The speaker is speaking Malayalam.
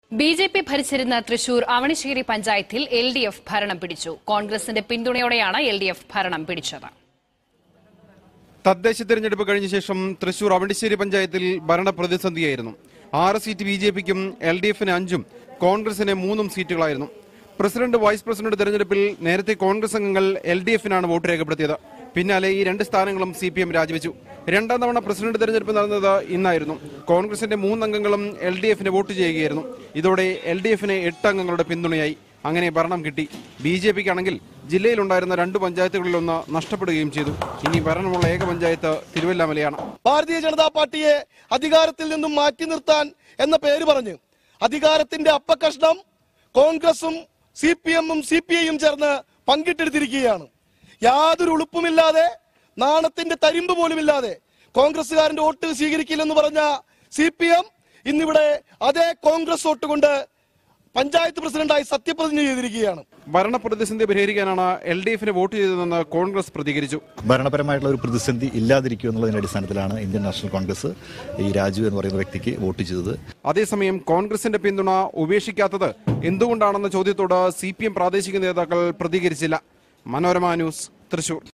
ബി ജെ പി ഭരിച്ചിരുന്ന തൃശൂർ അവണിശ്ശേരി പഞ്ചായത്തിൽ എൽ ഡി എഫ് ഭരണം പിടിച്ചു കോൺഗ്രസിന്റെ പിന്തുണയോടെയാണ് എൽ ഡി എഫ് ഭരണം പിടിച്ചത് തദ്ദേശ തെരഞ്ഞെടുപ്പ് കഴിഞ്ഞ ശേഷം തൃശൂർ അവണ്ടിശ്ശേരി പഞ്ചായത്തിൽ ഭരണ പ്രതിസന്ധിയായിരുന്നു ആറ് സീറ്റ് ബി ജെ പിക്കും എൽ ഡി എഫിന് അഞ്ചും കോൺഗ്രസിന് മൂന്നും സീറ്റുകളായിരുന്നു പ്രസിഡന്റ് വൈസ് പ്രസിഡന്റ് തെരഞ്ഞെടുപ്പിൽ നേരത്തെ കോൺഗ്രസ് അംഗങ്ങൾ എൽ ഡി എഫിനാണ് വോട്ട് രേഖപ്പെടുത്തിയത് പിന്നാലെ ഈ രണ്ട് സ്ഥാനങ്ങളും സി പി എം രാജിവെച്ചു രണ്ടാം തവണ പ്രസിഡന്റ് തെരഞ്ഞെടുപ്പ് നടന്നത് ഇന്നായിരുന്നു കോൺഗ്രസിന്റെ മൂന്നംഗങ്ങളും എൽ ഡി എഫിന് വോട്ട് ചെയ്യുകയായിരുന്നു ഇതോടെ എൽ ഡി എഫിന് എട്ട് അംഗങ്ങളുടെ പിന്തുണയായി അങ്ങനെ ഭരണം കിട്ടി ബി ജെ പിക്കാണെങ്കിൽ ജില്ലയിലുണ്ടായിരുന്ന രണ്ട് പഞ്ചായത്തുകളിലൊന്ന് നഷ്ടപ്പെടുകയും ചെയ്തു ഇനി ഭരണമുള്ള ഏക പഞ്ചായത്ത് തിരുവല്ലാമലയാണ് ഭാരതീയ ജനതാ പാർട്ടിയെ അധികാരത്തിൽ നിന്നും മാറ്റി നിർത്താൻ എന്ന പേര് പറഞ്ഞ് അധികാരത്തിന്റെ അപ്പകഷ്ണം കോൺഗ്രസും സി പി എമ്മും സി പി ഐയും ചേർന്ന് പങ്കിട്ടെടുത്തിരിക്കുകയാണ് യാതൊരു ഉളുപ്പുമില്ലാതെ നാണത്തിന്റെ തരിമ്പ് പോലുമില്ലാതെ കോൺഗ്രസുകാരന്റെ വോട്ട് സ്വീകരിക്കില്ലെന്ന് പറഞ്ഞ സി പി എം ഇന്നിവിടെ അതേ കോൺഗ്രസ് വോട്ട് കൊണ്ട് പഞ്ചായത്ത് പ്രസിഡന്റായി സത്യപ്രതിജ്ഞ ചെയ്തിരിക്കുകയാണ് ഭരണ പ്രതിസന്ധി പരിഹരിക്കാനാണ് എൽ ഡി എഫിന് വോട്ട് ചെയ്തതെന്ന് കോൺഗ്രസ് പ്രതികരിച്ചു ഭരണപരമായിട്ടുള്ള ഒരു പ്രതിസന്ധി ഇല്ലാതിരിക്കുക എന്നുള്ളതിന്റെ അടിസ്ഥാനത്തിലാണ് ഇന്ത്യൻ നാഷണൽ കോൺഗ്രസ് ഈ രാജു എന്ന് പറയുന്ന വ്യക്തിക്ക് വോട്ട് ചെയ്തത് അതേസമയം കോൺഗ്രസിന്റെ പിന്തുണ ഉപേക്ഷിക്കാത്തത് എന്തുകൊണ്ടാണെന്ന ചോദ്യത്തോട് സി പി എം പ്രാദേശിക നേതാക്കൾ പ്രതികരിച്ചില്ല മനോരമ ന്യൂസ് തൃശൂർ